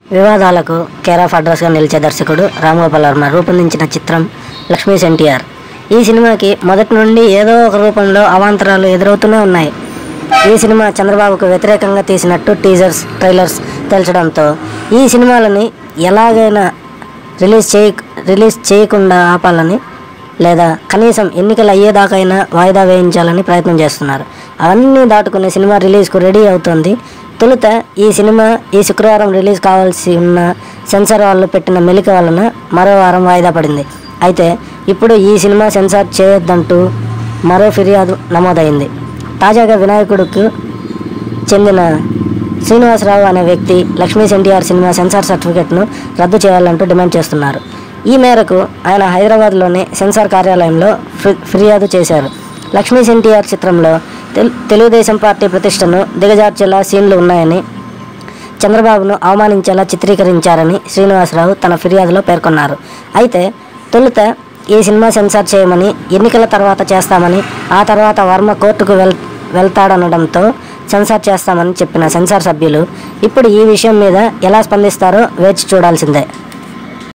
వివాదాలకు care of అడ్రస్గా నిలిచే దర్శకుడు రామ్ గోపాల్ వర్మ రూపొందించిన చిత్రం లక్ష్మీస్ ఎన్టీఆర్ ఈ సినిమాకి మొదటి నుండి ఏదో ఒక రూపంలో అవాంతరాలు ఎదురవుతూనే ఉన్నాయి ఈ సినిమా చంద్రబాబుకు వ్యతిరేకంగా తీసినట్టు టీజర్స్ ట్రైలర్స్ తెలచడంతో ఈ సినిమాలని ఎలాగైనా రిలీజ్ చేయ రిలీజ్ చేయకుండా ఆపాలని లేదా కనీసం ఎన్నికలు అయ్యేదాకైనా వాయిదా వేయించాలని ప్రయత్నం చేస్తున్నారు అవన్నీ దాటుకునే సినిమా రిలీజ్కు రెడీ అవుతోంది తొలుత ఈ సినిమా ఈ శుక్రవారం రిలీజ్ కావాల్సి ఉన్న సెన్సార్ వాళ్ళు పెట్టిన మెలిక వలన మరో వారం వాయిదా పడింది అయితే ఇప్పుడు ఈ సినిమా సెన్సార్ చేయొద్దంటూ మరో ఫిర్యాదు నమోదైంది తాజాగా వినాయకుడుకు చెందిన శ్రీనివాసరావు అనే వ్యక్తి లక్ష్మీస్ ఎన్టీఆర్ సినిమా సెన్సార్ సర్టిఫికెట్ను రద్దు చేయాలంటూ డిమాండ్ చేస్తున్నారు ఈ మేరకు ఆయన హైదరాబాద్లోని సెన్సార్ కార్యాలయంలో ఫి- ఫిర్యాదు చేశారు లక్ష్మీస్ ఎన్టీఆర్ చిత్రంలో తెలు తెలుగుదేశం పార్టీ ప్రతిష్టను దిగజార్చేలా సీన్లు ఉన్నాయని చంద్రబాబును అవమానించేలా చిత్రీకరించారని శ్రీనివాసరావు తన ఫిర్యాదులో పేర్కొన్నారు అయితే తొలుత ఈ సినిమా సెన్సార్ చేయమని ఎన్నికల తర్వాత చేస్తామని ఆ తర్వాత వర్మ కోర్టుకు వెల్ వెళ్తాడనడంతో సెన్సార్ చేస్తామని చెప్పిన సెన్సార్ సభ్యులు ఇప్పుడు ఈ విషయం మీద ఎలా స్పందిస్తారో వేచి చూడాల్సిందే